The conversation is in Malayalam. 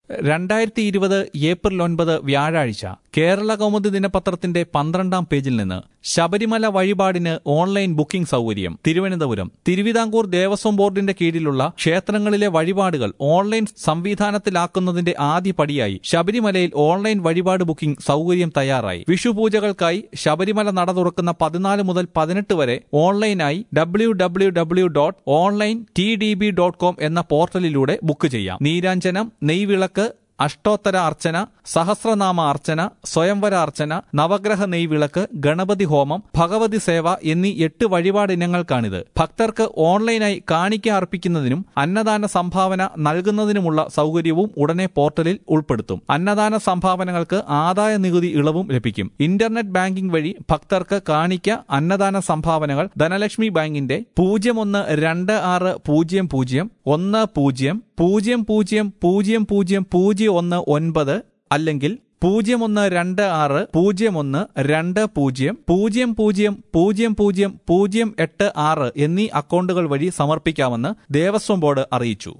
രണ്ടായിരത്തി ഇരുപത് ഏപ്രിൽ ഒൻപത് വ്യാഴാഴ്ച കേരള കൗമുദി ദിനപത്രത്തിന്റെ പന്ത്രണ്ടാം പേജിൽ നിന്ന് ശബരിമല വഴിപാടിന് ഓൺലൈൻ ബുക്കിംഗ് സൗകര്യം തിരുവനന്തപുരം തിരുവിതാംകൂർ ദേവസ്വം ബോർഡിന്റെ കീഴിലുള്ള ക്ഷേത്രങ്ങളിലെ വഴിപാടുകൾ ഓൺലൈൻ സംവിധാനത്തിലാക്കുന്നതിന്റെ ആദ്യ പടിയായി ശബരിമലയിൽ ഓൺലൈൻ വഴിപാട് ബുക്കിംഗ് സൗകര്യം തയ്യാറായി വിഷുപൂജകൾക്കായി ശബരിമല നട തുറക്കുന്ന പതിനാല് മുതൽ പതിനെട്ട് വരെ ഓൺലൈനായി W W W dot online T D B dot com എന്ന പോർട്ടലിലൂടെ ബുക്ക് ചെയ്യാം നീരാഞ്ജനം നെയ്വിളക്ക് അഷ്ടോത്തര അർച്ചന സഹസ്രനാമ അർച്ചന സ്വയംവര അർച്ചന നവഗ്രഹ നെയ്വിളക്ക് ഗണപതി ഹോമം ഭഗവതി സേവ എന്നീ എട്ട് വഴിപാട് ഇനങ്ങൾക്കാണിത് ഭക്തർക്ക് ഓൺലൈനായി കാണിക്ക അർപ്പിക്കുന്നതിനും അന്നദാന സംഭാവന നൽകുന്നതിനുമുള്ള സൗകര്യവും ഉടനെ പോർട്ടലിൽ ഉൾപ്പെടുത്തും അന്നദാന സംഭാവനകൾക്ക് ആദായ നികുതി ഇളവും ലഭിക്കും ഇന്റർനെറ്റ് ബാങ്കിംഗ് വഴി ഭക്തർക്ക് കാണിക്ക അന്നദാന സംഭാവനകൾ ധനലക്ഷ്മി ബാങ്കിന്റെ പൂജ്യം ഒന്ന് രണ്ട് ആറ് പൂജ്യം പൂജ്യം ഒന്ന് പൂജ്യം പൂജ്യം പൂജ്യം പൂജ്യം പൂജ്യം പൂജ്യം ഒന്ന് ഒൻപത് അല്ലെങ്കിൽ പൂജ്യം ഒന്ന് രണ്ട് ആറ് പൂജ്യം ഒന്ന് രണ്ട് പൂജ്യം പൂജ്യം പൂജ്യം പൂജ്യം പൂജ്യം പൂജ്യം എട്ട് ആറ് എന്നീ അക്കൗണ്ടുകൾ വഴി സമർപ്പിക്കാമെന്ന് ദേവസ്വം ബോർഡ് അറിയിച്ചു